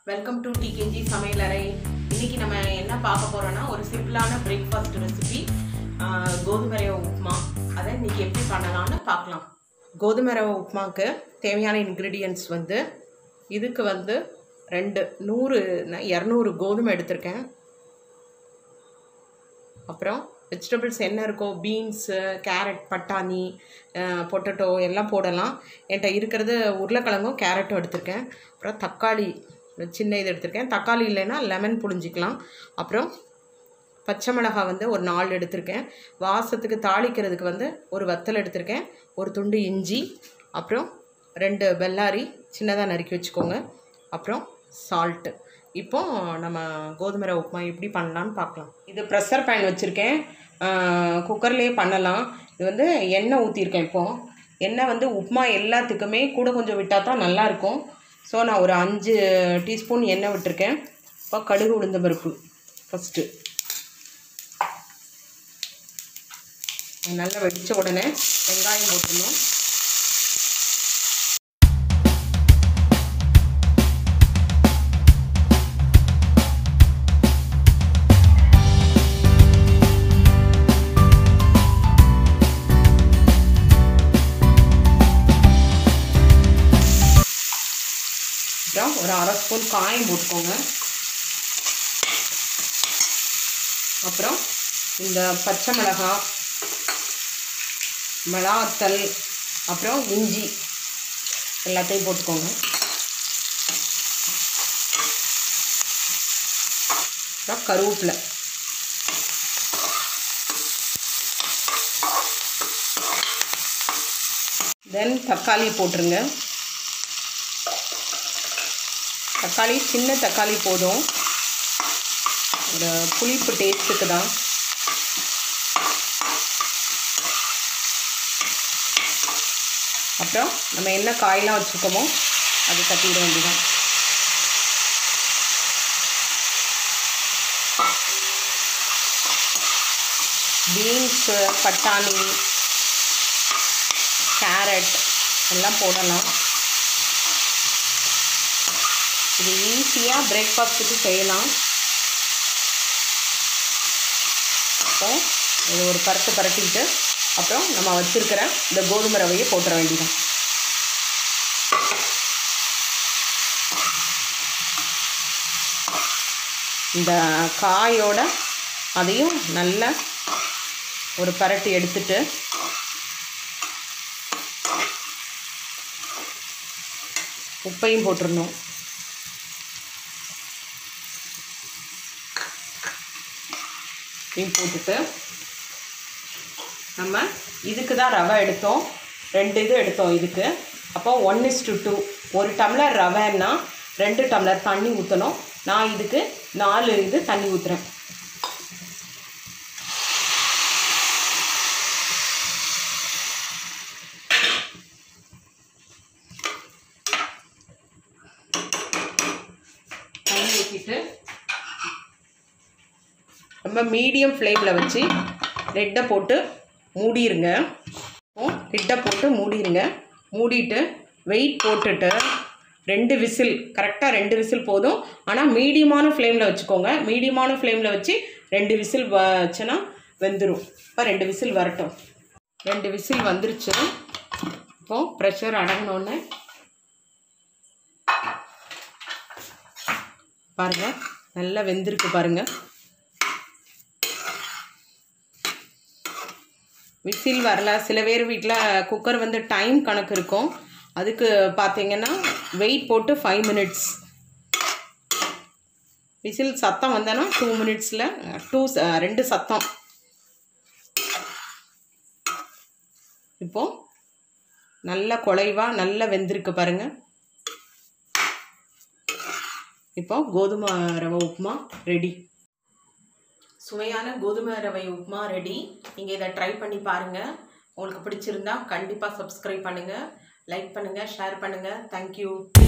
welcome to டிகேஜி சமையலறை இன்னைக்கு நம்ம என்ன பார்க்க போறோம்னா ஒரு சிம்பிளான பிரேக்ஃபாஸ்ட் ரெசிபி கோதுமை ரவை உப்புமா அதை இன்னைக்கு எப்படி பண்ணலாம்னு பார்க்கலாம் கோதுமை ரவை உப்புமாவுக்கு தேவையான இன்க்ரீடியன்ட்ஸ் வந்து இதுக்கு வந்து ரெண்டு நூறு நான் இரநூறு கோதுமை எடுத்திருக்கேன் அப்புறம் வெஜிடபிள்ஸ் என்ன இருக்கோ பீன்ஸு கேரட் பட்டாணி பொட்டட்டோ எல்லாம் போடலாம் என்கிட்ட இருக்கிறது உருளைக்கிழங்கும் கேரட்டும் எடுத்திருக்கேன் அப்புறம் தக்காளி சின்ன இது எடுத்திருக்கேன் தக்காளி இல்லைன்னா லெமன் புழிஞ்சிக்கலாம் அப்புறம் பச்சை மிளகாய் வந்து ஒரு நாலு எடுத்திருக்கேன் வாசத்துக்கு தாளிக்கிறதுக்கு வந்து ஒரு வத்தல் எடுத்திருக்கேன் ஒரு துண்டு இஞ்சி அப்புறம் ரெண்டு பெல்லாரி சின்னதாக நறுக்கி வச்சுக்கோங்க அப்புறம் சால்ட்டு இப்போ நம்ம கோதுமை ரவை உப்புமா எப்படி பண்ணலான்னு பார்க்கலாம் இது ப்ரெஷர் பேன் வச்சுருக்கேன் குக்கர்லேயே பண்ணலாம் இது வந்து எண்ணெய் ஊற்றிருக்கேன் இப்போ எண்ணெய் வந்து உப்புமா எல்லாத்துக்குமே கூட கொஞ்சம் விட்டால் தான் நல்லாயிருக்கும் ஸோ நான் ஒரு அஞ்சு டீஸ்பூன் எண்ணெய் விட்டுருக்கேன் இப்போ கடுகு உளுந்த பருப்பு ஃபஸ்ட்டு நல்லா வெடித்த உடனே வெங்காயம் போட்டுடணும் அப்புறம் ஒரு அரை ஸ்பூன் காயம் போட்டுக்கோங்க அப்புறம் இந்த பச்சை மிளகாய் மிளகாத்தல் அப்புறம் இஞ்சி எல்லாத்தையும் போட்டுக்கோங்க அப்புறம் கருவேப்பிலை தென் தக்காளி போட்டுருங்க தக்காளி சின்ன தக்காளி போதும் ஒரு புளிப்பு டேஸ்ட்டுக்கு தான் அப்புறம் நம்ம என்ன காயெலாம் வச்சுருக்கோமோ அது தட்டிட வேண்டியதான் பீன்ஸு பட்டாணி கேரட் எல்லாம் போடலாம் இது ஈஸியாக பிரேக்ஃபாஸ்ட்டுக்கு செய்யலாம் அப்போ இது ஒரு பரட்டு பரட்டிட்டு அப்புறம் நம்ம வச்சுருக்கிற இந்த கோதுமை ரவையை போட்டுற வேண்டியதான் இந்த காயோட அதையும் நல்லா ஒரு பரட்டி எடுத்துட்டு உப்பையும் போட்டுடணும் இதையும் போட்டுட்டு நம்ம இதுக்கு தான் ரவை எடுத்தோம் ரெண்டு இது எடுத்தோம் இதுக்கு அப்போ ஒன் இஸ் டு டூ ஒரு டம்ளர் ரவைன்னா ரெண்டு டம்ளர் தண்ணி ஊற்றணும் நான் இதுக்கு நாலு இது தண்ணி ஊற்றுறேன் தண்ணி ஊற்றிட்டு ரொம்ப மீடியம் ஃப்ளேமில் வச்சு ரெட்டை போட்டு மூடிடுங்க லிட்டை போட்டு மூடிடுங்க மூடிட்டு வெயிட் போட்டுட்டு ரெண்டு விசில் கரெக்டாக ரெண்டு விசில் போதும் ஆனால் மீடியமான ஃப்ளேமில் வச்சுக்கோங்க மீடியமான ஃப்ளேமில் வச்சு ரெண்டு விசில் வச்சுன்னா வெந்துடும் இப்போ ரெண்டு விசில் வரட்டும் ரெண்டு விசில் வந்துருச்சு இப்போது ப்ரெஷர் அடங்கினோடனே பாருங்கள் நல்லா வெந்திருக்கு பாருங்கள் விசில் வரல சில பேர் வீட்டில் குக்கர் வந்து டைம் கணக்கு இருக்கும் அதுக்கு பார்த்தீங்கன்னா வெயிட் போட்டு ஃபைவ் மினிட்ஸ் விசில் சத்தம் வந்தேன்னா டூ மினிட்ஸில் டூ ரெண்டு சத்தம் இப்போது நல்ல குலைவாக நல்லா வெந்திருக்கு பாருங்கள் இப்போ கோதுமை ரவை உப்புமா ரெடி சுவையான கோதுமை ரவை உப்புமா ரெடி நீங்கள் இதை ட்ரை பண்ணி பாருங்கள் உங்களுக்கு பிடிச்சிருந்தா கண்டிப்பாக சப்ஸ்கிரைப் பண்ணுங்கள் லைக் பண்ணுங்கள் ஷேர் பண்ணுங்கள் தேங்க்யூ